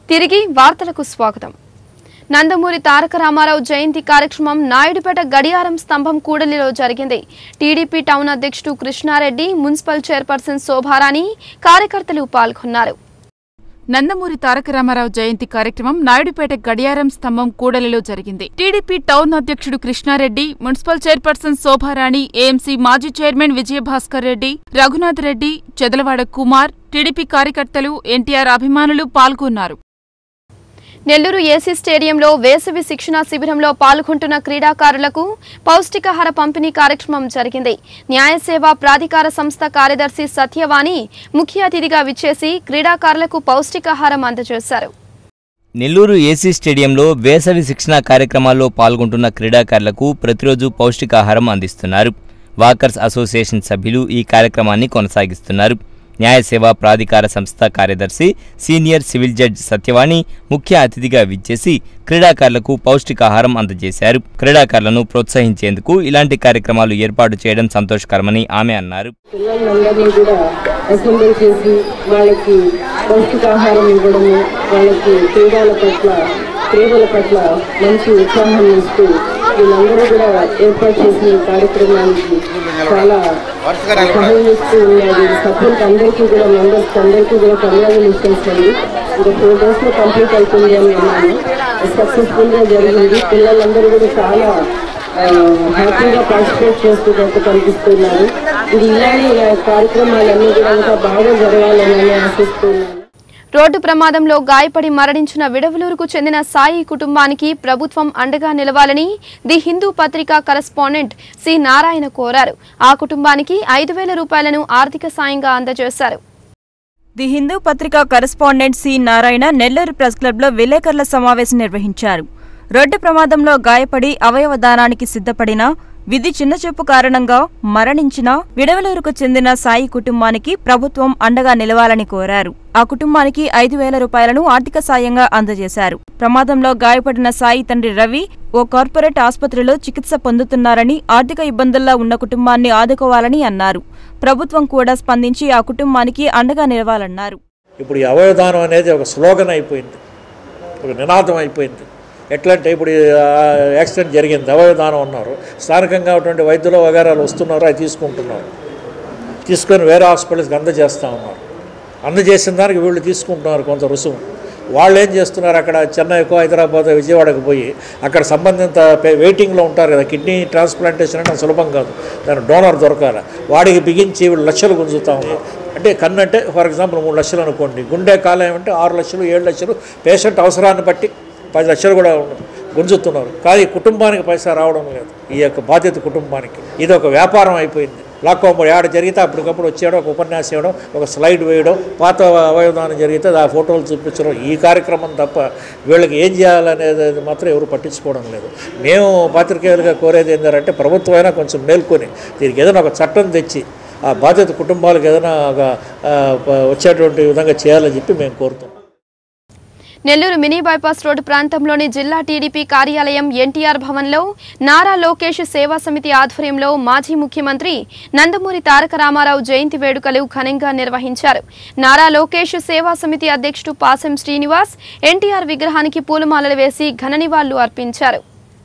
తిరిగి వార్తలకు స్వాగతం నందమూరి తారక రామారావు జయంతి కార్యక్రమం నాయుడుపేట గడియారం స్తంభం కూడలిలో జరిగింది టీడీపీ టౌన్ అధ్యక్షుడు కృష్ణారెడ్డి మున్సిపల్ చైర్పర్సన్ శోభారాణి కార్యకర్తలు పాల్గొన్నారు నందమూరి తారక రామారావు జయంతి కార్యక్రమం నాయుడుపేట గడియారం స్తంభం కూడలిలో జరిగింది టీడీపీ టౌన్ అధ్యక్షుడు Krishna Reddy municipal chairperson Shobharani AMC మాజీ చైర్మన్ విజయభాస్కర్ రెడ్డి రఘునాథ్ రెడ్డి చెదలవాడ కుమార్ టీడీపీ కార్యకర్తలు ఎన్టీఆర్ అభిమానులు పాల్గొన్నారు నెల్లూరు ఏసీ స్టేడియంలో వేసవి శిక్షణా శిబిరంలో పాల్గొంటున్న క్రీడాకారులకు పౌష్టికాహార పంపిణీ కార్యక్రమం జరిగింది న్యాయ సేవా ప్రాధికార సంస్థ కార్యదర్శి సత్యవాణి ముఖ్య అతిథిగా విచ్చేసి క్రీడాకారులకు పౌష్టికాహారం అందజేశారు నెల్లూరు ఏసీ స్టేడియంలో వేసవి శిక్షణ కార్యక్రమాల్లో పాల్గొంటున్న క్రీడాకారులకు ప్రతిరోజు పౌష్టికాహారం అందిస్తున్నారు వాకర్స్ అసోసియేషన్ సభ్యులు ఈ కార్యక్రమాన్ని కొనసాగిస్తున్నారు న్యాయ సేవా ప్రాధికార సంస్థ కార్యదర్శి సీనియర్ సివిల్ జడ్జ్ సత్యవాణి ముఖ్య అతిథిగా విచ్చేసి క్రీడాకారులకు పౌష్టికాహారం అందజేశారు క్రీడాకారులను ప్రోత్సహించేందుకు ఇలాంటి కార్యక్రమాలు ఏర్పాటు చేయడం సంతోషకరమని ఆమె అన్నారు పిల్లలందరినీ కూడా అసెంబ్లీ చేసి వాళ్ళకి పౌష్టికాహారం ఇవ్వడము వాళ్ళకి క్రీడల పట్ల క్రీడల పట్ల మంచి ఉత్సాహం ఇస్తూ వీళ్ళందరూ కూడా ఏర్పాటు చేసిన ఈ కార్యక్రమానికి చాలా సహకరిస్తూ ఉన్నది సభ్యులకు అందరికీ కూడా మెంబర్స్ అందరికీ కూడా కంగ్రాచులేషన్స్ అండి ఇంకా ఫోర్ డేస్ లో కంప్లీట్ అవుతుంది అని అన్నాను సక్సెస్ఫుల్ గా జరిగింది పిల్లలందరూ కూడా చాలా ఆ, హ్యాపీగా పార్టిసిపేట్ చేస్తున్నట్టు కనిపిస్తున్నారు ఇది ఇలాంటి కార్యక్రమాలన్నీ కూడా ఇంకా బాగా జరగాలని ఆశిస్తున్నాను రోడ్డు ప్రమాదంలో గాయపడి మరణించిన విడవలూరుకు చెందిన సాయి కుటుంబానికి ప్రభుత్వం అండగా నిలవాలని ది హిందూ పత్రిక కరెస్పాండెంట్ సి నారాయణ కోరారు ఆ కుటుంబానికి ఐదు వేల రూపాయలను ఆర్థిక సాయంగా అందజేశారు ది హిందూ పత్రిక correspondent C Narayana Nellore press క్లబ్లో విలేకరుల సమావేశం నిర్వహించారు రోడ్డు ప్రమాదంలో గాయపడి అవయవ దానానికి సిద్ధపడిన విధి చిన్నచూపు కారణంగా మరణించిన విడవలూరుకు చెందిన సాయి కుటుంబానికి ప్రభుత్వం అండగా నిలవాలని కోరారు ఆ కుటుంబానికి ఐదు వేల రూపాయలను ఆర్థిక సాయంగా అందజేశారు ప్రమాదంలో గాయపడిన సాయి తండ్రి రవి ఓ కార్పొరేట్ ఆసుపత్రిలో చికిత్స పొందుతున్నారని ఆర్థిక ఇబ్బందుల్లో ఉన్న కుటుంబాన్ని ఆదుకోవాలని అన్నారు ప్రభుత్వం కూడా స్పందించి ఆ కుటుంబానికి అండగా నిలవాలన్నారు ఇప్పుడు ఈ అవయవదానం అనేది ఒక స్లోగన్ అయిపోయింది ఒక నినాదం అయిపోయింది ఎట్లా అంటే ఇప్పుడు ఈ, ఆ, యాక్సిడెంట్ జరిగింది అవయవదానం ఉన్నారు స్థానికంగా ఉన్నటువంటి వైద్యులు వగేరాలు వస్తున్నారు అవి తీసుకుంటున్నారు తీసుకొని వేరే హాస్పిటల్స్కి అందజేస్తూ ఉన్నారు అందజేసిన దానికి వీళ్ళు తీసుకుంటున్నారు కొంత రుసుము వాళ్ళు ఏం చేస్తున్నారు అక్కడ చెన్నైకో హైదరాబాద్ విజయవాడకు పోయి అక్కడ సంబంధిత పే- వెయిటింగ్లో ఉంటారు కదా కిడ్నీ ట్రాన్స్ప్లాంటేషన్ అంటే సులభం కాదు దాని డోనర్ దొరకాలి వాడికి బిగించి వీళ్ళు లక్షలు గుంజుతా ఉన్నారు అంటే కన్ను అంటే ఫర్ ఎగ్జాంపుల్ మూడు లక్షలు అనుకోండి గుండె కాలేయం అంటే ఆరు లక్షలు ఏడు లక్షలు పేషెంట్ అవసరాన్ని బట్టి పది లక్షలు కూడా గుంజుతున్నారు కానీ కుటుంబానికి పైసా రావడం లేదు ఈ యొక్క బాధ్యత కుటుంబానికి ఇది ఒక వ్యాపారం అయిపోయింది లాక్కోమడి ఆడ జరిగితే అప్పటికప్పుడు వచ్చాడో ఒక ఉపన్యాసం ఇవ్వడం ఒక స్లైడ్ వేయడం పాత అవయవదానం జరిగితే ఆ ఫోటోలు చూపించడం ఈ కార్యక్రమం తప్ప వీళ్ళకి ఏం చేయాలనేది మాత్రం ఎవరు పట్టించుకోవడం లేదు మేము పాత్రికేయులుగా కోరేది ఏంటంటే ప్రభుత్వం అయినా కొంచెం మేల్కొని దీనికి ఏదైనా ఒక చట్టం తెచ్చి ఆ బాధ్యత కుటుంబాలకు ఏదైనా ఒక ఆ, ప- వచ్చేటువంటి విధంగా చేయాలని చెప్పి మేము కోరుతున్నాం నెల్లూరు మినీ బైపాస్ రోడ్డు ప్రాంతంలోని జిల్లా టీడీపీ కార్యాలయం ఎన్టీఆర్ భవన్లో నారా లోకేష్ సేవా సమితి ఆధ్వర్యంలో మాజీ ముఖ్యమంత్రి నందమూరి తారక రామారావు జయంతి వేడుకలు ఘనంగా నిర్వహించారు నారా లోకేష్ సేవా సమితి అధ్యక్షుడు పాసెం శ్రీనివాస్ ఎన్టీఆర్ విగ్రహానికి పూలమాలలు వేసి ఘన నివాళులు అర్పించారు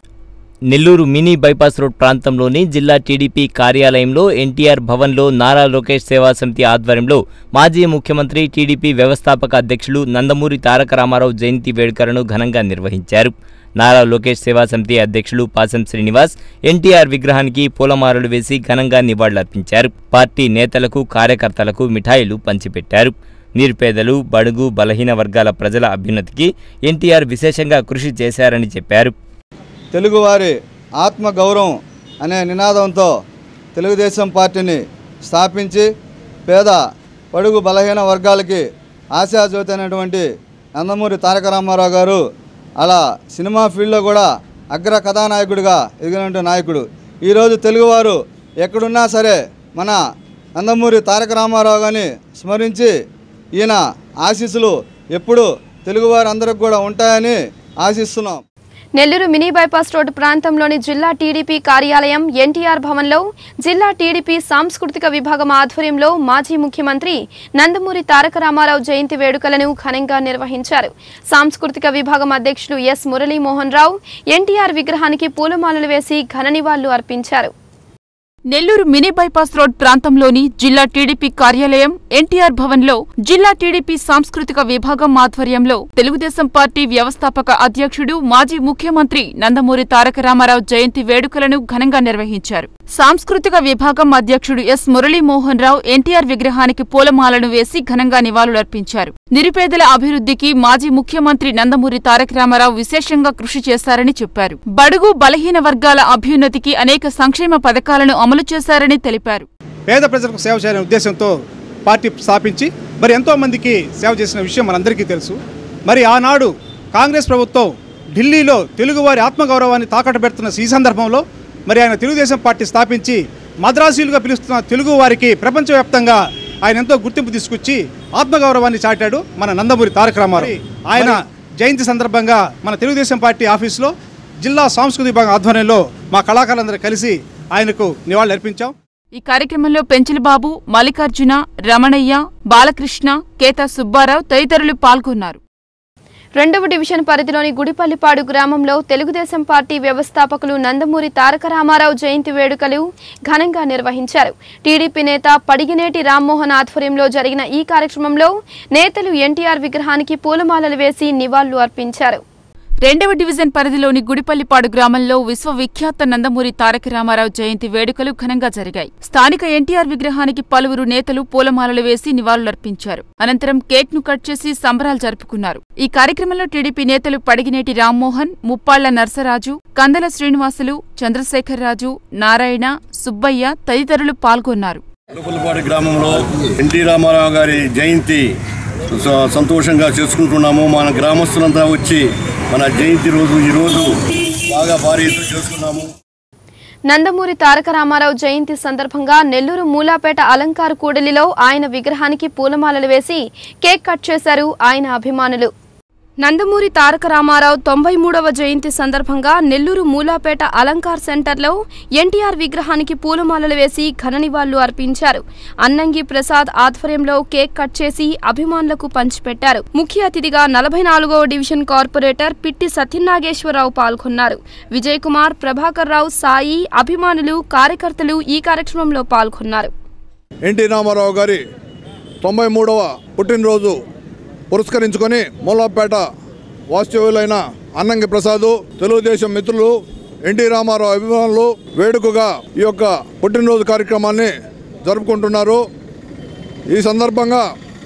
నెల్లూరు మినీ బైపాస్ రోడ్ ప్రాంతంలోని జిల్లా టీడీపీ కార్యాలయంలో ఎన్టీఆర్ భవన్లో నారా లోకేష్ సేవా సమితి ఆధ్వర్యంలో మాజీ ముఖ్యమంత్రి టీడీపీ వ్యవస్థాపక అధ్యక్షులు నందమూరి తారక రామారావు జయంతి వేడుకలను ఘనంగా నిర్వహించారు నారా లోకేష్ సేవా సమితి అధ్యక్షులు పాసం శ్రీనివాస్ ఎన్టీఆర్ విగ్రహానికి పూలమాలలు వేసి ఘనంగా నివాళులర్పించారు పార్టీ నేతలకు కార్యకర్తలకు మిఠాయిలు పంచిపెట్టారు నిరుపేదలు బడుగు బలహీన వర్గాల ప్రజల అభ్యున్నతికి ఎన్టీఆర్ విశేషంగా కృషి చేశారని చెప్పారు తెలుగువారి ఆత్మ గౌరవం అనే నినాదంతో తెలుగుదేశం పార్టీని స్థాపించి పేద పడుగు బలహీన వర్గాలకి ఆశాజ్యోతి అయినటువంటి నందమూరి తారక రామారావు గారు అలా సినిమా ఫీల్డ్లో కూడా అగ్ర కథానాయకుడిగా ఎదిగినటువంటి నాయకుడు ఈరోజు తెలుగువారు ఎక్కడున్నా సరే మన నందమూరి తారక రామారావు గారిని స్మరించి ఈయన ఆశీస్సులు ఎప్పుడూ తెలుగువారు అందరికి కూడా ఉంటాయని ఆశిస్తున్నాం నెల్లూరు మినీ బైపాస్ రోడ్డు ప్రాంతంలోని జిల్లా టీడీపీ కార్యాలయం ఎన్టీఆర్ భవన్లో జిల్లా టీడీపీ సాంస్కృతిక విభాగం ఆధ్వర్యంలో మాజీ ముఖ్యమంత్రి నందమూరి తారక రామారావు జయంతి వేడుకలను ఘనంగా నిర్వహించారు సాంస్కృతిక విభాగం అధ్యక్షులు ఎస్ మురళీమోహన్ రావు ఎన్టీఆర్ విగ్రహానికి పూలమాలలు వేసి ఘన నివాళులు అర్పించారు నెల్లూరు మినీ బైపాస్ రోడ్ ప్రాంతంలోని జిల్లా టీడీపీ కార్యాలయం ఎన్టీఆర్ భవన్లో జిల్లా టీడీపీ సాంస్కృతిక విభాగం ఆధ్వర్యంలో తెలుగుదేశం పార్టీ వ్యవస్థాపక అధ్యక్షుడు మాజీ ముఖ్యమంత్రి నందమూరి తారక రామారావు జయంతి వేడుకలను ఘనంగా నిర్వహించారు సాంస్కృతిక విభాగం అధ్యక్షుడు ఎస్ మురళీమోహన్ రావు ఎన్టీఆర్ విగ్రహానికి పూలమాలను వేసి ఘనంగా నివాళులర్పించారు నిరుపేదల అభివృద్ధికి మాజీ ముఖ్యమంత్రి నందమూరి తారక రామారావు విశేషంగా కృషి చేశారని చెప్పారు బడుగు బలహీన వర్గాల అభ్యున్నతికి అనేక సంక్షేమ పథకాలను అమలు చేశారని తెలిపారు పేద ప్రజలకు సేవ చేయాలనే ఉద్దేశంతో పార్టీ స్థాపించి మరి ఎంతో మందికి సేవ చేసిన విషయం మనందరికీ తెలుసు మరి ఆనాడు కాంగ్రెస్ ప్రభుత్వం ఢిల్లీలో తెలుగువారి ఆత్మగౌరవాన్ని తాకట్టు పెడుతున్న ఈ సందర్భంలో మరి ఆయన తెలుగుదేశం పార్టీ స్థాపించి మద్రాసీలుగా పిలుస్తున్న తెలుగు వారికి ప్రపంచవ్యాప్తంగా ఆయన ఎంతో గుర్తింపు తీసుకొచ్చి ఆత్మగౌరవాన్ని చాటాడు మన నందమూరి తారక రామారావు ఆయన జయంతి సందర్భంగా మన తెలుగుదేశం పార్టీ ఆఫీసులో జిల్లా సాంస్కృతిక విభాగం ఆధ్వర్యంలో మా కళాకారులందరూ కలిసి ఆయనకు నివాళులు అర్పించాం ఈ కార్యక్రమంలో పెంచిలబాబు మల్లికార్జున రమణయ్య బాలకృష్ణ కేతా సుబ్బారావు తదితరులు పాల్గొన్నారు రెండవ డివిజన్ పరిధిలోని గుడిపల్లిపాడు గ్రామంలో తెలుగుదేశం పార్టీ వ్యవస్థాపకులు నందమూరి తారక రామారావు జయంతి వేడుకలు ఘనంగా నిర్వహించారు టీడీపీ నేత పడిగినేటి రామ్మోహన్ ఆధ్వర్యంలో జరిగిన ఈ కార్యక్రమంలో నేతలు ఎన్టీఆర్ విగ్రహానికి పూలమాలలు వేసి నివాళులు అర్పించారు రెండవ డివిజన్ పరిధిలోని గుడిపల్లిపాడు గ్రామంలో విశ్వవిఖ్యాత నందమూరి తారక రామారావు జయంతి వేడుకలు ఘనంగా జరిగాయి స్థానిక ఎన్టీఆర్ విగ్రహానికి పలువురు నేతలు పూలమాలలు వేసి నివాళులర్పించారు అనంతరం కేక్ ను కట్ చేసి సంబరాలు జరుపుకున్నారు ఈ కార్యక్రమంలో టీడీపీ నేతలు పడిగినేటి రామ్మోహన్ ముప్పాళ్ల నర్సరాజు కందల శ్రీనివాసులు చంద్రశేఖర్ రాజు నారాయణ సుబ్బయ్య తదితరులు పాల్గొన్నారు పుల్లపాటి గ్రామంలో ఎన్టీ రామారావు గారి జయంతి స- సంతోషంగా చేసుకుంటున్నాము మన గ్రామస్తులంతా వచ్చి మన జయంతి రోజు ఈరోజు బాగా భారీ ఎత్తున చేసుకున్నాము నందమూరి తారక రామారావు జయంతి సందర్భంగా నెల్లూరు మూలాపేట అలంకారు కూడలిలో ఆయన విగ్రహానికి పూలమాలలు వేసి కేక్ కట్ చేశారు ఆయన అభిమానులు నందమూరి తారక రామారావు తొంభై మూడవ జయంతి సందర్భంగా నెల్లూరు మూలాపేట అలంకార్ సెంటర్లో ఎన్టీఆర్ విగ్రహానికి పూలమాలలు వేసి ఘన నివాళులు అర్పించారు అన్నంగి ప్రసాద్ ఆధ్వర్యంలో కేక్ కట్ చేసి అభిమానులకు పంచిపెట్టారు ముఖ్య అతిథిగా నలభై నాలుగవ డివిజన్ కార్పొరేటర్ పిట్టి సత్యనాగేశ్వరరావు పాల్గొన్నారు విజయ్ కుమార్ ప్రభాకర్ రావు సాయి అభిమానులు కార్యకర్తలు ఈ కార్యక్రమంలో పాల్గొన్నారు ఎన్టీ రామారావు గారి తొంభై మూడవ పుట్టినరోజు పురస్కరించుకొని మూలపేట వాస్తవ్యులైన అన్నంగి ప్రసాద్ తెలుగుదేశం మిత్రులు ఎన్టీ రామారావు అభిమానులు వేడుకగా ఈ యొక్క పుట్టినరోజు కార్యక్రమాన్ని జరుపుకుంటున్నారు ఈ సందర్భంగా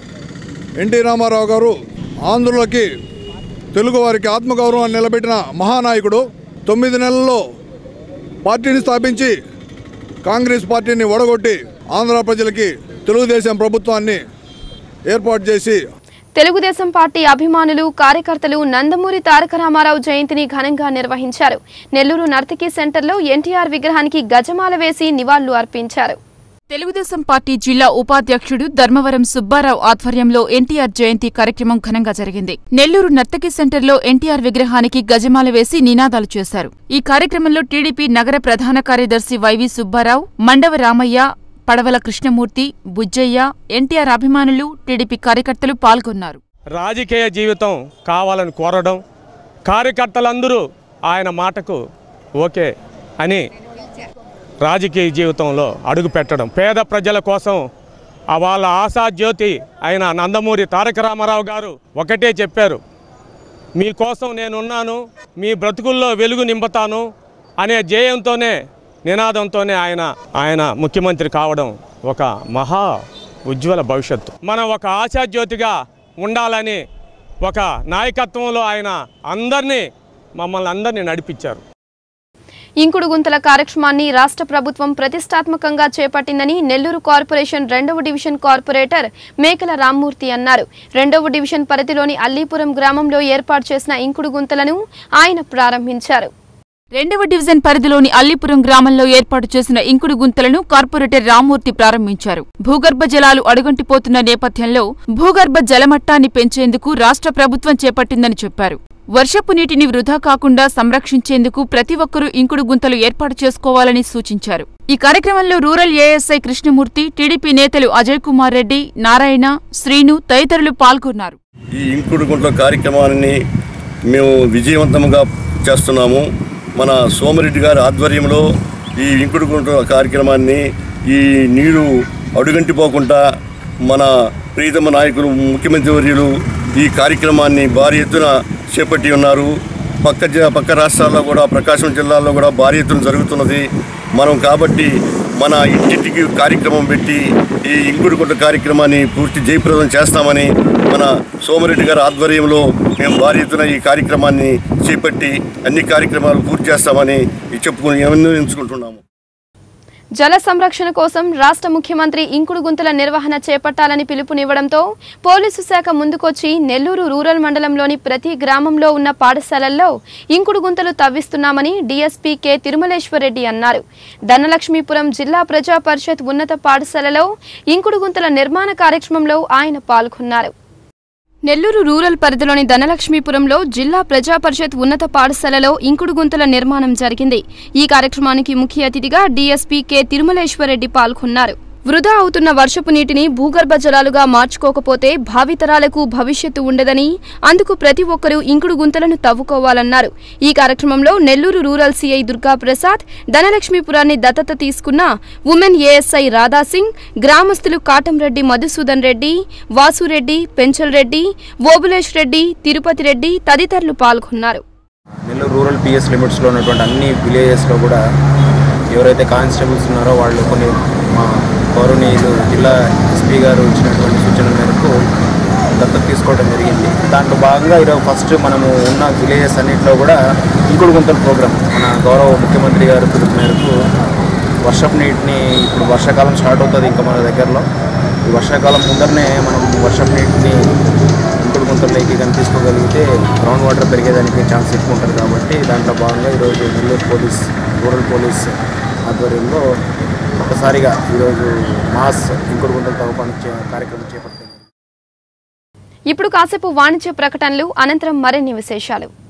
ఎన్టీ రామారావు గారు ఆంధ్రులకి తెలుగువారికి ఆత్మగౌరవాన్ని నిలబెట్టిన మహానాయకుడు తొమ్మిది నెలల్లో పార్టీని స్థాపించి కాంగ్రెస్ పార్టీని ఓడగొట్టి ఆంధ్ర ప్రజలకి తెలుగుదేశం ప్రభుత్వాన్ని ఏర్పాటు చేసి తెలుగుదేశం పార్టీ అభిమానులు కార్యకర్తలు నందమూరి తారక రామారావు జయంతిని ఘనంగా నిర్వహించారు నెల్లూరు నర్తకి సెంటర్లో ఎన్టీఆర్ విగ్రహానికి గజమాల వేసి నివాళులు అర్పించారు తెలుగుదేశం పార్టీ జిల్లా ఉపాధ్యక్షుడు ధర్మవరం సుబ్బారావు ఆధ్వర్యంలో ఎన్టీఆర్ జయంతి కార్యక్రమం ఘనంగా జరిగింది నెల్లూరు నర్తకి సెంటర్లో ఎన్టీఆర్ విగ్రహానికి గజమాల వేసి నినాదాలు చేశారు ఈ కార్యక్రమంలో టీడీపీ నగర ప్రధాన కార్యదర్శి వైవి సుబ్బారావు మండవ రామయ్య పడవల కృష్ణమూర్తి బుజ్జయ్య ఎన్టీఆర్ అభిమానులు టీడీపీ కార్యకర్తలు పాల్గొన్నారు రాజకీయ జీవితం కావాలని కోరడం కార్యకర్తలందరూ ఆయన మాటకు ఓకే అని రాజకీయ జీవితంలో అడుగు పెట్టడం పేద ప్రజల కోసం ఆ వాళ్ళ ఆశాజ్యోతి అయిన నందమూరి తారక రామారావు గారు ఒకటే చెప్పారు మీకోసం నేనున్నాను మీ బ్రతుకుల్లో వెలుగు నింపుతాను అనే జయంతోనే నినాదంతోనే ఆయన ఆయన ముఖ్యమంత్రి కావడం ఒక మహా ఉజ్వల భవిష్యత్తు మనం ఒక ఆశాజ్యోతిగా ఉండాలని ఒక నాయకత్వంలో ఆయన అందరినీ మమ్మల్ని అందరినీ నడిపించారు ఇంకుడు గుంతల కార్యక్రమాన్ని రాష్ట్ర ప్రభుత్వం ప్రతిష్టాత్మకంగా చేపట్టిందని నెల్లూరు కార్పొరేషన్ రెండవ డివిజన్ కార్పొరేటర్ మేకల రామ్మూర్తి అన్నారు రెండవ డివిజన్ పరిధిలోని అల్లీపురం గ్రామంలో ఏర్పాటు చేసిన ఇంకుడు గుంతలను ఆయన ప్రారంభించారు రెండవ డివిజన్ పరిధిలోని అల్లిపురం గ్రామంలో ఏర్పాటు చేసిన ఇంకుడు గుంతలను కార్పొరేటర్ రామ్మూర్తి ప్రారంభించారు భూగర్భ జలాలు అడుగంటిపోతున్న నేపథ్యంలో భూగర్భ జలమట్టాన్ని పెంచేందుకు రాష్ట్ర ప్రభుత్వం చేపట్టిందని చెప్పారు వర్షపు నీటిని వృధా కాకుండా సంరక్షించేందుకు ప్రతి ఒక్కరూ ఇంకుడు గుంతలు ఏర్పాటు చేసుకోవాలని సూచించారు ఈ కార్యక్రమంలో రూరల్ ఏఎస్ఐ కృష్ణమూర్తి టీడీపీ నేతలు అజయ్ కుమార్ రెడ్డి నారాయణ శ్రీను తదితరులు పాల్గొన్నారు ఈ ఇంకుడు గుంట్ల కార్యక్రమాన్ని మేము విజయవంతంగా చేస్తున్నాము మన సోమిరెడ్డి గారి ఆధ్వర్యంలో ఈ ఇంకుడు గుంట్ల కార్యక్రమాన్ని ఈ నీరు అడుగంటిపోకుండా మన ప్రీతమ నాయకులు ముఖ్యమంత్రి వర్యులు ఈ కార్యక్రమాన్ని భారీ ఎత్తున చేపట్టి ఉన్నారు పక్క జ- పక్క రాష్ట్రాల్లో కూడా ప్రకాశం జిల్లాలో కూడా భారీ ఎత్తున జరుగుతున్నది మనం కాబట్టి మన ఇంటింటికి కార్యక్రమం పెట్టి ఈ ఇంకుడు గుంట కార్యక్రమాన్ని పూర్తి జయప్రదం చేస్తామని మన సోమిరెడ్డి గారి ఆధ్వర్యంలో మేము భారీ ఎత్తున ఈ కార్యక్రమాన్ని చేపట్టి అన్ని కార్యక్రమాలు పూర్తి చేస్తామని చెప్పుకుని నిర్ణయించుకుంటున్నాము జల సంరక్షణ కోసం రాష్ట్ర ముఖ్యమంత్రి ఇంకుడు గుంతల నిర్వహణ చేపట్టాలని పిలుపునివ్వడంతో పోలీసు శాఖ ముందుకొచ్చి నెల్లూరు రూరల్ మండలంలోని ప్రతి గ్రామంలో ఉన్న పాఠశాలల్లో ఇంకుడు గుంతలు తవ్విస్తున్నామని డీఎస్పీ కె తిరుమలేశ్వరరెడ్డి అన్నారు ధనలక్ష్మీపురం జిల్లా ప్రజా పరిషత్ ఉన్నత పాఠశాలలో ఇంకుడు గుంతల నిర్మాణ కార్యక్రమంలో ఆయన పాల్గొన్నారు నెల్లూరు రూరల్ పరిధిలోని ధనలక్ష్మీపురంలో జిల్లా ప్రజా పరిషత్ ఉన్నత పాఠశాలలో ఇంకుడు గుంతల నిర్మాణం జరిగింది ఈ కార్యక్రమానికి ముఖ్య అతిథిగా డీఎస్పీ కె తిరుమలేశ్వరరెడ్డి పాల్గొన్నారు వృధా అవుతున్న వర్షపు నీటిని భూగర్భ జలాలుగా మార్చుకోకపోతే భావితరాలకు భవిష్యత్తు ఉండదని అందుకు ప్రతి ఒక్కరూ ఇంకుడు గుంతలను తవ్వుకోవాలన్నారు ఈ కార్యక్రమంలో నెల్లూరు రూరల్ సీఐ దుర్గా ప్రసాద్ ధనలక్ష్మీపురాన్ని దత్తత తీసుకున్న ఉమెన్ ఏఎస్ఐ రాధాసింగ్ గ్రామస్తులు కాటంరెడ్డి మధుసూదన్ రెడ్డి వాసురెడ్డి పెంచల్ రెడ్డి ఓబులేష్ రెడ్డి తిరుపతి రెడ్డి తదితరులు పాల్గొన్నారు నెల్లూరు రూరల్ పిఎస్ లిమిట్స్లో ఉన్నటువంటి అన్ని విలేజెస్లో కూడా ఎవరైతే కానిస్టేబుల్స్ ఉన్నారో వాళ్ళు కొన్ని మా గౌరవనీయులు జిల్లా ఎస్పీ గారు ఇచ్చినటువంటి సూచనల మేరకు దత్తత తీసుకోవడం జరిగింది దాంట్లో భాగంగా ఈరోజు ఫస్ట్ మనము ఉన్న విలేజెస్ అన్నింటిలో కూడా ఇంకుడు గుంతల ప్రోగ్రామ్ మన గౌరవ ముఖ్యమంత్రి గారు పిలుపు మేరకు వర్షపు నీటిని ఇప్పుడు వర్షాకాలం స్టార్ట్ అవుతుంది ఇంకా మన దగ్గరలో ఈ వర్షాకాలం ముందరనే మనం వర్షపు నీటిని ఇంకుడు గుంతల్లోకి కానీ తీసుకోగలిగితే గ్రౌండ్ వాటర్ పెరిగేదానికి ఛాన్స్ ఎక్కువ ఉంటుంది కాబట్టి దాంట్లో భాగంగా ఈరోజు నెల్లూరు పోలీస్ రూరల్ పోలీస్ ఆధ్వర్యంలో ఒకసారిగా ఈరోజు మాస్ ఇంకుడు గుంతల తవ్వకాన్ని చే- కార్యక్రమం చేపట్టారు ఇప్పుడు కాసేపు వాణిజ్య ప్రకటనలు అనంతరం మరిన్ని విశేషాలు